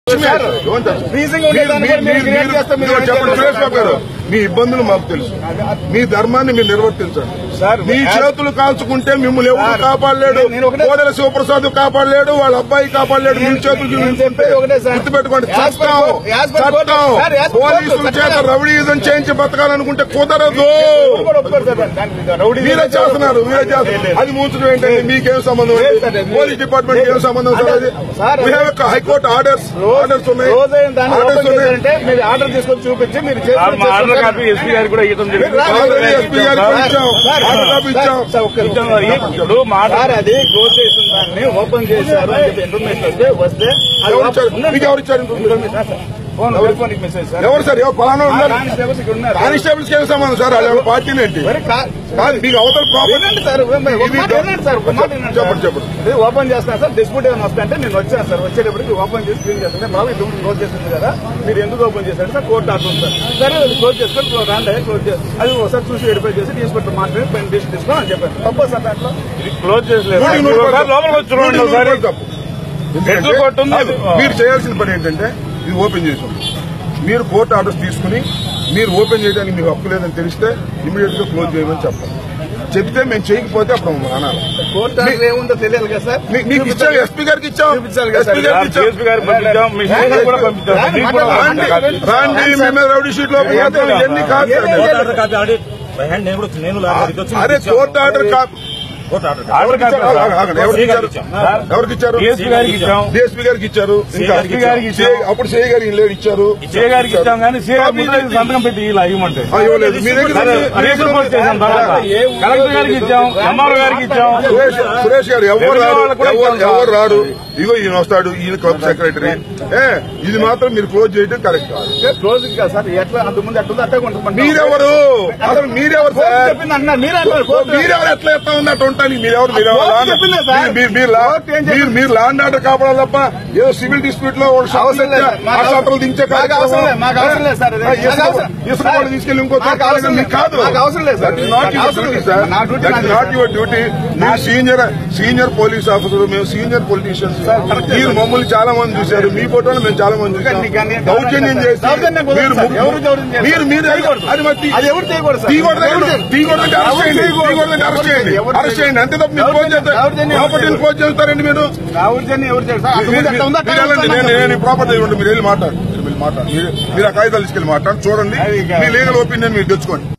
Freezing ఉండేదాన్ని కూడా మీరు create చేస్తే మీరు ఏం చెప్పండి చేస్తారు? సురేష్ బాబు గారు మీ ఇబ్బందులు మాకు తెలుసు మీ ధర్మాన్ని మీరు నిర్వర్తించండి సార్, మీ యాజ్- చేతులు కాల్చుకుంటే మిమ్మల్ని ఎవరు సార్, కాపాడలేడు నేను ఒకటే- కోడెల శివప్రసాద్ కాపాడలేడు వాళ్ళ అబ్బాయి కాపాడలేడు మీ చేతులు నేను చూపించుకుంటే చెప్పేది ఒకటే సార్. గుర్తుపెట్టుకోండి యాజ్ పర్ చట్టం కోర్ట్- యాజ్ పర్ కోర్ట్- చట్టం సార్, యాజ్ పర్ కోర్ట్ పోలీసుల చేత చట్టం. రౌడీజం చేయించి బతకాలనుకుంటే కుదరదు ఎవరు కూడా ఒప్పుకోరు సార్ దానికి రౌడీ మీరే చేస్తున్నారు మీరే చేస్తున్నారు అది మూర్చడం ఏంటంటే మీకేం సంబంధం లేదు సార్, లేదు. పోలీస్ డిపార్ట్మెంట్ ఏం సంబంధం సార్ అది sir, We have a high court orders orders ఉన్నాయి రోజైన దాన్ని ఆర్డర్స్ ఓపెన్ ఉన్నాయి చేశారంటే మీరు ఆర్డర్ తీసుకొని చూపించి మీరు చేసి సార్, మా ఆర్డర్ కాపీ ఎస్పీ గారికి కూడా ఇవ్వడం జరిగింది ఆల్రెడీ ఎస్పీ గారికి కూడా ఇచ్చాం సార్, ఆర్డర్ కాపీ ఇచ్చాం సార్, ఒక్క నిమిషం. ఇచ్చాం సార్. ఇప్పుడు మా ఆర్డర్ సార్ అది క్లోజ్ చేసిన దాన్ని ఓపెన్ చేశారు అని చెప్పి ఇన్ఫర్మేషన్ వస్తే వస్తే అది ఎవరు ఇచ్చారు? ఓపెన్- మీకు ఎవరు ఇచ్చారు information? Information sir. Phone telephonic message sir ఎవరు సార్ ఎవరు పలానా ఆ ఉన్నారు కానిస్టేబుల్స్ ఇక్కడ ఉన్నారు కానిస్టేబుల్స్ ఏం సంబంధం సార్ వాళ్ళ పార్టీని ఏంటి మరి కా- కాదు మీకు అవతల ప్రాపర్టీ వినండి సార్ ఒక మాట ఇది వినండి సార్ ఒక మాట వినండి చెప్పండి, సార్. చెప్పండి. ఇది ఓపెన్ చేస్తాను సార్ డిస్ప్యూట్ ఏమైనా వస్తే అంటే నేను వచ్చాను సార్ వచ్చేటప్పటికి ఓపెన్ చేసి క్లీన్ చేస్తాను బాబు ఇది క్లోజ్ చేస్తుంది కదా మీరు ఎందుకు ఓపెన్ చేశారు సార్ కోర్టు ఆర్డర్ ఉంది సార్ సరే అది క్లోజ్ చేసుకొని రాండి క్లోజ్ చేసి అది ఒకసారి చూసి వెరిఫై చేసి తీసుకుంటాం మాట్లాడి పైన డిష్ తీసుకోని అని చెప్పాను తప్ప సార్ దాంట్లో ఇది క్లోజ్ చేసలేదు నూటికి నూరు ఒకసారి రూపాయలు లోపలికి వచ్చి చూడండి నూటికి నూరు ఒకసారి రూపాయలు తప్పు. ఎందుకంటే ఎడ్లు కొట్టుంది. కాదు, మీరు చేయాల్సిన పని ఏంటంటే ఇది ఓపెన్ చేసాం మీరు కోర్టు ఆర్డర్స్ తీసుకుని మీరు ఓపెన్ చేయడానికి మీకు హక్కు లేదని తెలిస్తే ఇమీడియట్ గా క్లోజ్ చేయమని చెప్పాలి చెప్తే మేము చేయకపోతే అప్పుడు మమ్మల్ని అనాలి కోర్టు ఆర్డర్ ఏముందో తెలియాలి కదా సార్ మీ- మీకు ఇచ్చాం ఎస్పీ గారికి ఇచ్చాం చూపించాలి కదా ఎస్పీ సార్. గారికి ఇచ్చాం డిఎస్పీ గారికి పంపించాం మీ స్టేషన్ కూడా పంపించాం రాండి, మీకు కూడా రాండి, పంపించాం. రాండి మీ మీద రౌడీ షీట్ లో పోతాం ఇవన్నీ కాదు సార్. ఏమేం ఆర్డర్ కాపీ ఆడి బై హ్యాండ్ నేను కూడా నేను లారీ వచ్చి అరే court order copy court order order copy ఆగండి, ఆగండి. ఎవరికి ఇచ్చారు సార్, ఎవరికి ఇచ్చారు డిఎస్పీ గారికి ఇచ్చాం డిఎస్పీ గారికి ఇచ్చారు ఇంకా గారికి గారికి ఇచ్చాం. సిఐ అప్పుడు సిఐ గారికి లేడు ఇచ్చారు సీఏ గారికి ఇచ్చాం కానీ సీఏ గారి ముందు ఇది సంతకం పెట్టి ఇలా ఇవ్వమంటే ఆ, ఇవ్వలేదు మీ దగ్గర సరే, ఉంది. రిజిస్టర్ పోస్ట్ చేశాం తర్వాత కలెక్టర్ గారికి ఇచ్చాం ఎంఆర్ఓ గారికి ఇచ్చాం సురేష్ సురేష్ గారు ఎవరు ఎవరి రారు వాళ్ళకు కూడా ఎవరు ఇచ్చాం. ఎవరు రారు ఇగో ఈయన వస్తాడు ఈయన క్లబ్ సెక్రటరీ ఏ ఇది మాత్రం మీరు క్లోజ్ చేయడం కరెక్ట్ కాదు క్లోజ్ కదా సార్ ఎట్లా అంత ముందు అట్లా అట్లా ఉంటుంది మీరెవరు అసలు మీరెవరు కోర్టు సార్ చెప్పింది అన్నారు మీరే అన్నారు కోర్టు మీరెవరు ఎట్లా ఎట్లా ఉన్నట్టు ఉంటానికి మీరెవరు మీరెవరు కోర్టు లాండ్- చెప్పిందే సార్. మీరు- మీరు- మీరు లా- కోర్టు ఏం చెప్పింది? మీరు మీరు లాండ్ ఆర్డర్ కాపాడాలి తప్ప ఏదో సివిల్ డిస్ప్యూట్ లో ఒకడు షాపులు అవసరం లేదు. దించే- మాకు ఆ షాపులు దించే మాకు కార్యక్రమం. అవసరం లేదు. మాకు అవసరం లేదు సార్ ఇది. ఆ, ఇసుక- మాకు అవసరం- ఇసుక కూడా తీసుకెళ్లి ఇంకో మాకు అవసరం మీకు కాదు మాకు అవసరం లేదు సార్. That is not మాకు your అవసరం duty, లేదు. sir. నా డ్యూటీ That is నాది, not సార్. your duty. మీరు సీనియర్ సీనియర్ పోలీస్ ఆఫీసర్ మేము సీనియర్ పొలిటీషియన్స్ మీరు మమ్మల్ని చాలా మంది చూశారు మీ ఫోటోలు మేము చాలా మంది చూసాం కానీ- కానీ- దౌర్జన్యం చేసి దౌర్జన్యం కుదరదు మీరు సార్. ఎవరు దౌర్జన్యం చేస్తారు? మీరు మీరు చేయకూడదు. అది మరి తీ- అది ఎవరు చేయకూడదు సార్. తీయకూడదు ఎవరు కదా? చేయకూడదు. తీయకూడదు అరెస్ట్ చేయండి ఎవరు తీయకూడదు అరెస్ట్ చేయండి ఎవరు అరెస్ట్ చేయండి అంతే తప్ప మీరు క్లోజ్ చేస్తారు దౌర్జన్యం ఎవరు ప్రాపర్టీని క్లోజ్ చేస్తారండి మీరు దౌర్జన్యం ఎవరు చేస్తారు సార్? అంత ముందు అట్లా ఉందా? మీరు వెళ్ళండి. నేను నేను ఈ ప్రాపర్టీ ఇవ్వండి మీరు వెళ్ళి మాట్లాడండి మీరు వెళ్ళి మాట్లాడండి మీరు- మీరు ఆ కాగితాలు తీసుకెళ్ళి మాట్లాడండి చూడండి అది కాదు. మీ లీగల్ ఒపీనియన్ మీరు తెచ్చుకోండి